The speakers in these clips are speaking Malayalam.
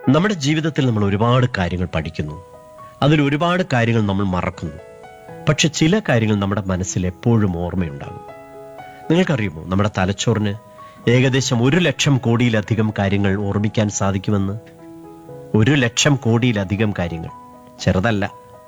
നമ്മുടെ ജീവിതത്തിൽ നമ്മൾ ഒരുപാട് കാര്യങ്ങൾ പഠിക്കുന്നു അതിൽ ഒരുപാട് കാര്യങ്ങൾ നമ്മൾ മറക്കുന്നു പക്ഷെ ചില കാര്യങ്ങൾ നമ്മുടെ മനസ്സിൽ എപ്പോഴും ഓർമ്മയുണ്ടാകും നിങ്ങൾക്കറിയുമോ നമ്മുടെ തലച്ചോറിന് ഏകദേശം ഒരു ലക്ഷം കോടിയിലധികം കാര്യങ്ങൾ ഓർമ്മിക്കാൻ സാധിക്കുമെന്ന് ഒരു ലക്ഷം കോടിയിലധികം കാര്യങ്ങൾ ചെറുതല്ല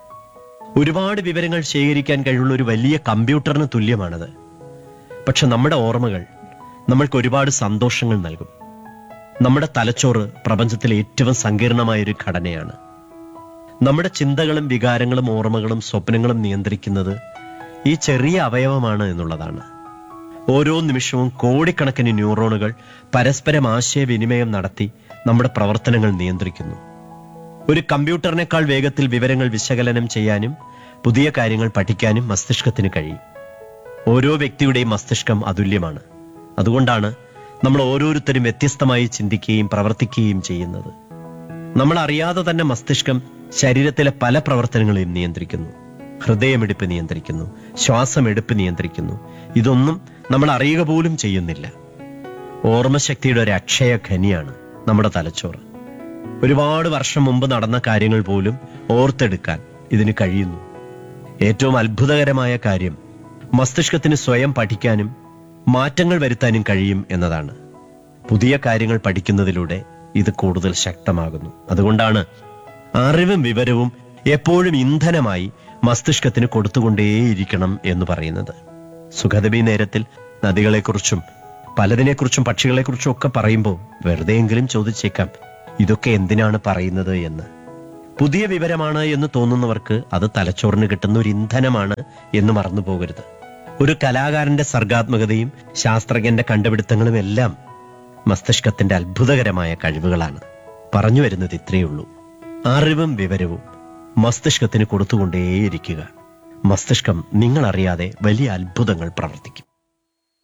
ഒരുപാട് വിവരങ്ങൾ ശേഖരിക്കാൻ കഴിവുള്ള ഒരു വലിയ കമ്പ്യൂട്ടറിന് തുല്യമാണത് പക്ഷെ നമ്മുടെ ഓർമ്മകൾ നമ്മൾക്ക് ഒരുപാട് സന്തോഷങ്ങൾ നൽകും നമ്മുടെ തലച്ചോറ് പ്രപഞ്ചത്തിലെ ഏറ്റവും സങ്കീർണമായ ഒരു ഘടനയാണ് നമ്മുടെ ചിന്തകളും വികാരങ്ങളും ഓർമ്മകളും സ്വപ്നങ്ങളും നിയന്ത്രിക്കുന്നത് ഈ ചെറിയ അവയവമാണ് എന്നുള്ളതാണ് ഓരോ നിമിഷവും കോടിക്കണക്കിന് ന്യൂറോണുകൾ പരസ്പരം ആശയവിനിമയം നടത്തി നമ്മുടെ പ്രവർത്തനങ്ങൾ നിയന്ത്രിക്കുന്നു ഒരു കമ്പ്യൂട്ടറിനേക്കാൾ വേഗത്തിൽ വിവരങ്ങൾ വിശകലനം ചെയ്യാനും പുതിയ കാര്യങ്ങൾ പഠിക്കാനും മസ്തിഷ്കത്തിന് കഴിയും ഓരോ വ്യക്തിയുടെയും മസ്തിഷ്കം അതുല്യമാണ് അതുകൊണ്ടാണ് നമ്മൾ ഓരോരുത്തരും വ്യത്യസ്തമായി ചിന്തിക്കുകയും പ്രവർത്തിക്കുകയും ചെയ്യുന്നത് നമ്മൾ അറിയാതെ തന്നെ മസ്തിഷ്കം ശരീരത്തിലെ പല പ്രവർത്തനങ്ങളെയും നിയന്ത്രിക്കുന്നു ഹൃദയമിടിപ്പ് നിയന്ത്രിക്കുന്നു ശ്വാസമെടുപ്പ് നിയന്ത്രിക്കുന്നു ഇതൊന്നും നമ്മൾ അറിയുക പോലും ചെയ്യുന്നില്ല ഓർമ്മശക്തിയുടെ ഒരു അക്ഷയ ഖനിയാണ് നമ്മുടെ തലച്ചോറ് ഒരുപാട് വർഷം മുമ്പ് നടന്ന കാര്യങ്ങൾ പോലും ഓർത്തെടുക്കാൻ ഇതിന് കഴിയുന്നു ഏറ്റവും അത്ഭുതകരമായ കാര്യം മസ്തിഷ്കത്തിന് സ്വയം പഠിക്കാനും മാറ്റങ്ങൾ വരുത്താനും കഴിയും എന്നതാണ് പുതിയ കാര്യങ്ങൾ പഠിക്കുന്നതിലൂടെ ഇത് കൂടുതൽ ശക്തമാകുന്നു അതുകൊണ്ടാണ് അറിവും വിവരവും എപ്പോഴും ഇന്ധനമായി മസ്തിഷ്കത്തിന് കൊടുത്തുകൊണ്ടേയിരിക്കണം എന്ന് പറയുന്നത് സുഖദബി നേരത്തിൽ നദികളെക്കുറിച്ചും പലതിനെക്കുറിച്ചും പക്ഷികളെക്കുറിച്ചും ഒക്കെ പറയുമ്പോൾ വെറുതെയെങ്കിലും ചോദിച്ചേക്കാം ഇതൊക്കെ എന്തിനാണ് പറയുന്നത് എന്ന് പുതിയ വിവരമാണ് എന്ന് തോന്നുന്നവർക്ക് അത് തലച്ചോറിന് കിട്ടുന്ന ഒരു ഇന്ധനമാണ് എന്ന് മറന്നു പോകരുത് ഒരു കലാകാരന്റെ സർഗാത്മകതയും ശാസ്ത്രജ്ഞന്റെ കണ്ടുപിടുത്തങ്ങളും എല്ലാം മസ്തിഷ്കത്തിന്റെ അത്ഭുതകരമായ കഴിവുകളാണ് പറഞ്ഞു വരുന്നത് ഇത്രയേ ഉള്ളൂ അറിവും വിവരവും മസ്തിഷ്കത്തിന് കൊടുത്തുകൊണ്ടേയിരിക്കുക മസ്തിഷ്കം നിങ്ങളറിയാതെ വലിയ അത്ഭുതങ്ങൾ പ്രവർത്തിക്കും